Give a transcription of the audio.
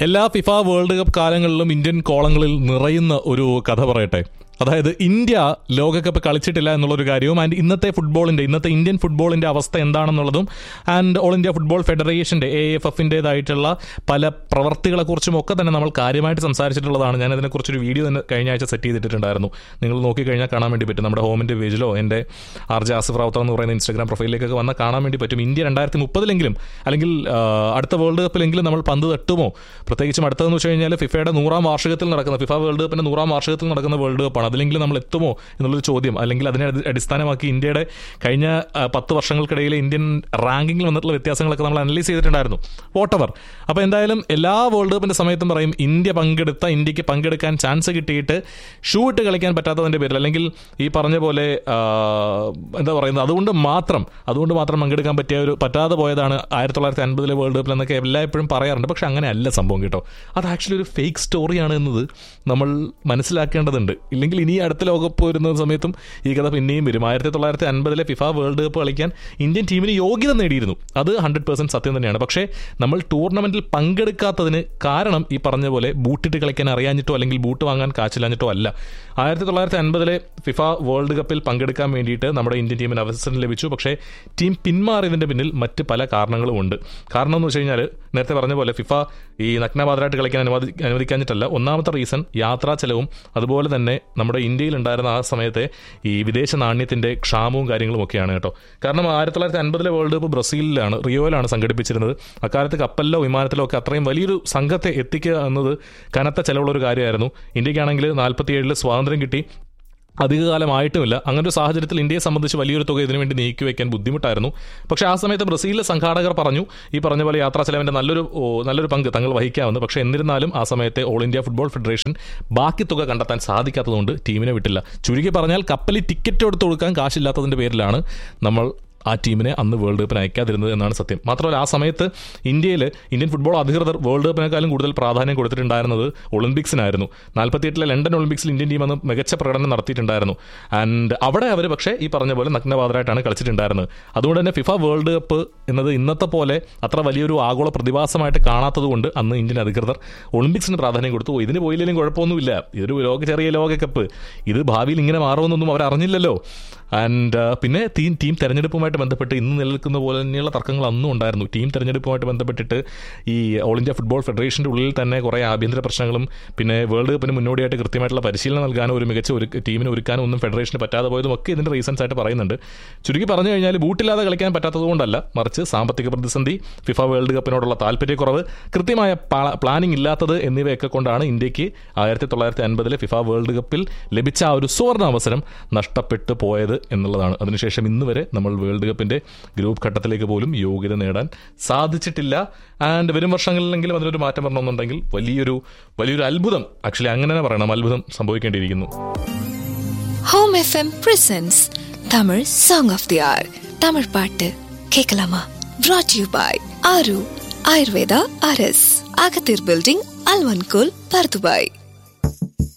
എല്ലാ FIFA world cup കാലങ്ങളിലും Indian കോളങ്ങളിൽ നിറയുന്ന ഒരു കഥ പറയട്ടെ അതായത് ഇന്ത്യ ലോകകപ്പ് കളിച്ചിട്ടില്ല എന്നുള്ളൊരു കാര്യവും ആൻഡ് ഇന്നത്തെ ഫുട്ബോളിന്റെ ഇന്നത്തെ ഇന്ത്യൻ ഫുട്ബോളിന്റെ അവസ്ഥ എന്താണെന്നുള്ളതും ആൻഡ് ഓൾ ഇന്ത്യ ഫുട്ബോൾ ഫെഡറേഷന്റെ എ എഫ് എഫിൻ്റെതായിട്ടുള്ള പല പ്രവർത്തികളെക്കുറിച്ചും ഒക്കെ തന്നെ നമ്മൾ കാര്യമായിട്ട് സംസാരിച്ചിട്ടുള്ളതാണ് ഞാൻ അതിനെക്കുറിച്ചൊരു വീഡിയോ തന്നെ കഴിഞ്ഞ ആഴ്ച സെറ്റ് ചെയ്തിട്ടുണ്ടായിരുന്നു നിങ്ങൾ നോക്കിക്കഴിഞ്ഞാൽ കാണാൻ വേണ്ടി പറ്റും നമ്മുടെ ഹോമിന്റെ പേജിലോ എൻ്റെ ആർ ജെ ആസിഫ് റാവുത്ത എന്ന് പറയുന്ന ഇൻസ്റ്റാഗ്രാം പ്രൊഫൈലിലേക്കൊക്കെ വന്നാൽ കാണാൻ വേണ്ടി പറ്റും ഇന്ത്യ രണ്ടായിരത്തി മുപ്പതിലെങ്കിലും അല്ലെങ്കിൽ ആ, അടുത്ത വേൾഡ് കപ്പിലെങ്കിലും നമ്മൾ പന്ത് തട്ടുമോ പ്രത്യേകിച്ചും അടുത്തതെന്ന് വെച്ച് കഴിഞ്ഞാൽ ഫിഫയുടെ നൂറാം വാർഷികത്തിൽ നടക്കുന്ന ഫിഫ വേൾഡ് കപ്പിന്റെ നൂറാം വാർഷികത്തിൽ നടക്കുന്ന വേൾഡ് കപ്പാണ് അതിലെങ്കിലും നമ്മൾ എത്തുമോ എന്നുള്ളൊരു ചോദ്യം അല്ലെങ്കിൽ അതിനെ അടി- അടിസ്ഥാനമാക്കി ഇന്ത്യയുടെ കഴിഞ്ഞ ആ, പത്ത് വർഷങ്ങൾക്കിടയിലെ ഇന്ത്യൻ റാങ്കിങ്ങിൽ വന്നിട്ടുള്ള വ്യത്യാസങ്ങളൊക്കെ നമ്മൾ അനലൈസ് ചെയ്തിട്ടുണ്ടായിരുന്നു വോട്ടവർ അപ്പോൾ എന്തായാലും എല്ലാ വേൾഡ് കപ്പിന്റെ സമയത്തും പറയും ഇന്ത്യ പങ്കെടുത്ത ഇന്ത്യക്ക് പങ്കെടുക്കാൻ ചാൻസ് കിട്ടിയിട്ട് ഷൂ ഇട്ട് കളിക്കാൻ പറ്റാത്തതിന്റെ പേരിൽ അല്ലെങ്കിൽ ഈ പറഞ്ഞ പോലെ ആ, എന്താ പറയുന്നത് അതുകൊണ്ട് മാത്രം അതുകൊണ്ട് മാത്രം പങ്കെടുക്കാൻ പറ്റിയ ഒരു പറ്റാതെ പോയതാണ് ആയിരത്തി തൊള്ളായിരത്തി അൻപതിലെ വേൾഡ് കപ്പിൽ എന്നൊക്കെ എല്ലായ്പ്പോഴും പറയാറുണ്ട് പക്ഷെ അങ്ങനെ അല്ല സംഭവം കേട്ടോ അത് ആക്ച്വലി ഒരു ഫേക്ക് സ്റ്റോറിയാണ് എന്നത് നമ്മൾ മനസ്സിലാക്കേണ്ടതുണ്ട് ഇല്ലെങ്കിൽ ഇനി അടുത്ത ലോകകപ്പ് വരുന്ന സമയത്തും ഈ കഥ പിന്നെയും വരും ആയിരത്തി തൊള്ളായിരത്തി അൻപതിലെ ഫിഫ വേൾഡ് കപ്പ് കളിക്കാൻ ഇന്ത്യൻ ടീമിന് യോഗ്യത നേടിയിരുന്നു അത് ഹൺഡ്രഡ് പെർസെന്റ് സത്യം തന്നെയാണ് പക്ഷേ നമ്മൾ ടൂർണമെന്റിൽ പങ്കെടുക്കാത്തതിന് കാരണം ഈ പറഞ്ഞ പോലെ ബൂട്ടിട്ട് കളിക്കാൻ അറിയാഞ്ഞിട്ടോ അല്ലെങ്കിൽ ബൂട്ട് വാങ്ങാൻ കാച്ചില്ലാഞ്ഞിട്ടോ അല്ല ആയിരത്തി തൊള്ളായിരത്തി അൻപതിലെ ഫിഫ വേൾഡ് കപ്പിൽ പങ്കെടുക്കാൻ വേണ്ടിയിട്ട് നമ്മുടെ ഇന്ത്യൻ ടീമിന് അവസരം ലഭിച്ചു പക്ഷേ ടീം പിന്മാറിയതിന്റെ പിന്നിൽ മറ്റ് പല കാരണങ്ങളും ഉണ്ട് കാരണം എന്ന് വെച്ച് കഴിഞ്ഞാൽ നേരത്തെ പറഞ്ഞ പോലെ ഫിഫ ഈ നഗ്നപാതരായിട്ട് കളിക്കാൻ അനുവദി അനുവദിക്കാഞ്ഞിട്ടല്ല ഒന്നാമത്തെ റീസൺ യാത്രാ ചെലവും അതുപോലെ തന്നെ നമ്മുടെ ഇന്ത്യയിൽ ഉണ്ടായിരുന്ന ആ സമയത്തെ ഈ വിദേശ നാണ്യത്തിന്റെ ക്ഷാമവും കാര്യങ്ങളും ഒക്കെയാണ് കേട്ടോ കാരണം ആയിരത്തി തൊള്ളായിരത്തി അൻപതിലെ വേൾഡ് കപ്പ് ബ്രസീലിലാണ് റിയോയിലാണ് സംഘടിപ്പിച്ചിരുന്നത് അക്കാലത്ത് കപ്പലിലോ വിമാനത്തിലോ ഒക്കെ അത്രയും വലിയൊരു സംഘത്തെ എത്തിക്കുക എന്നത് കനത്ത ചെലവുള്ള ഒരു കാര്യമായിരുന്നു ഇന്ത്യക്കാണെങ്കിൽ നാൽപ്പത്തിയേഴിൽ സ്വാതന്ത്ര്യം കിട്ടി അധികകാലമായിട്ടുമില്ല അങ്ങനെ ഒരു സാഹചര്യത്തിൽ ഇന്ത്യയെ സംബന്ധിച്ച് വലിയൊരു തുക ഇതിനു വേണ്ടി നീക്കി വയ്ക്കാൻ ബുദ്ധിമുട്ടായിരുന്നു പക്ഷേ ആ സമയത്ത് ബ്രസീലിലെ സംഘാടകർ പറഞ്ഞു ഈ പറഞ്ഞ പോലെ യാത്രാ ചെലവിന്റെ നല്ലൊരു ഓ, നല്ലൊരു പങ്ക് തങ്ങൾ വഹിക്കാമെന്ന് പക്ഷേ എന്നിരുന്നാലും ആ സമയത്തെ ഓൾ ഇന്ത്യ ഫുട്ബോൾ ഫെഡറേഷൻ ബാക്കി തുക കണ്ടെത്താൻ സാധിക്കാത്തതുകൊണ്ട് ടീമിനെ വിട്ടില്ല ചുരുക്കി പറഞ്ഞാൽ കപ്പലിൽ ടിക്കറ്റ് എടുത്ത് കൊടുക്കാൻ കാശില്ലാത്തതിന്റെ പേരിലാണ് നമ്മൾ ആ ടീമിനെ അന്ന് വേൾഡ് കപ്പിന് അയക്കാതിരുന്നത് എന്നാണ് സത്യം മാത്രമല്ല ആ സമയത്ത് ഇന്ത്യയിൽ ഇന്ത്യൻ ഫുട്ബോൾ അധികൃതർ വേൾഡ് കപ്പിനേക്കാളും കൂടുതൽ പ്രാധാന്യം കൊടുത്തിട്ടുണ്ടായിരുന്നത് ഒളിമ്പിക്സിനായിരുന്നു നാൽപ്പത്തിയെട്ടിലെ ലണ്ടൻ ഒളിമ്പിക്സിൽ ഇന്ത്യൻ ടീം അന്ന് മികച്ച പ്രകടനം നടത്തിയിട്ടുണ്ടായിരുന്നു ആൻഡ് അവിടെ അവർ പക്ഷേ ഈ പറഞ്ഞ പോലെ നഗ്നപാതരായിട്ടാണ് കളിച്ചിട്ടുണ്ടായിരുന്നത് അതുകൊണ്ട് തന്നെ ഫിഫ വേൾഡ് കപ്പ് എന്നത് ഇന്നത്തെ പോലെ അത്ര വലിയൊരു ആഗോള പ്രതിഭാസമായിട്ട് കാണാത്തത് കൊണ്ട് അന്ന് ഇന്ത്യൻ അധികൃതർ ഒളിമ്പിക്സിന് പ്രാധാന്യം കൊടുത്തു "ഓ, ഇതിന് പോയില്ലെങ്കിലും കുഴപ്പമൊന്നുമില്ല ഇതൊരു ലോക ചെറിയ ലോകകപ്പ് ഇത് ഭാവിയിൽ ഇങ്ങനെ മാറുമെന്നൊന്നും അവർ അറിഞ്ഞില്ലല്ലോ ആൻഡ് പിന്നെ ടീം ടീം തെരഞ്ഞെടുപ്പുമായിട്ട് ബന്ധപ്പെട്ട് ഇന്ന് നിലനിൽക്കുന്ന പോലെ തന്നെയുള്ള തർക്കങ്ങൾ അന്നും ഉണ്ടായിരുന്നു ടീം തെരഞ്ഞെടുപ്പുമായിട്ട് ബന്ധപ്പെട്ടിട്ട് ഈ ഓൾ ഇന്ത്യ ഫുട്ബോൾ ഫെഡറേഷൻ്റെ ഉള്ളിൽ തന്നെ കുറേ ആഭ്യന്തര പ്രശ്നങ്ങളും പിന്നെ വേൾഡ് കപ്പിന് മുന്നോടിയായിട്ട് കൃത്യമായിട്ടുള്ള പരിശീലനം നൽകാനോ ഒരു മികച്ച ഒരു ടീമിന് ഒരുക്കാനോ ഒന്നും ഫെഡറേഷന് പറ്റാതെ പോയതും ഒക്കെ ഇതിൻ്റെ റീസൺസ് ആയിട്ട് പറയുന്നുണ്ട് ചുരുക്കി പറഞ്ഞു കഴിഞ്ഞാൽ ബൂട്ടില്ലാതെ കളിക്കാൻ പറ്റാത്തത് കൊണ്ടല്ല മറിച്ച് സാമ്പത്തിക പ്രതിസന്ധി ഫിഫ വേൾഡ് കപ്പിനോടുള്ള താല്പര്യക്കുറവ് കൃത്യമായ പ്ലാ- പ്ലാനിംഗ് ഇല്ലാത്തത് എന്നിവയൊക്കെ കൊണ്ടാണ് ഇന്ത്യക്ക് ആയിരത്തി തൊള്ളായിരത്തി അൻപതിലെ ഫിഫ വേൾഡ് കപ്പിൽ ലഭിച്ച ആ ഒരു സുവർണ അവസരം നഷ്ടപ്പെട്ടു പോയത് എന്നുള്ളതാണ് അതിനുശേഷം ഇന്ന് വരെ നമ്മൾ വേൾഡ് കപ്പിന്റെ ഗ്രൂപ്പ് ഘട്ടത്തിലേക്ക് പോലും യോഗ്യത നേടാൻ സാധിച്ചിട്ടില്ല ആൻഡ് വരും വർഷങ്ങളിലെങ്കിലും അതിനൊരു മാറ്റം വരണമെന്നുണ്ടെങ്കിൽ വലിയൊരു വലിയൊരു അത്ഭുതം ആക്ച്വലി അങ്ങനെ തന്നെ പറയണം അത്ഭുതം സംഭവിക്കേണ്ടിയിരിക്കുന്നു home FM presents Tamil song of the hour Tamil பாட்டு கேட்கலாமா brought you by Aaru Ayurveda அரஸ் அகத்தீர் பில்டிங் அல்வன்கோல் பர்துபாய்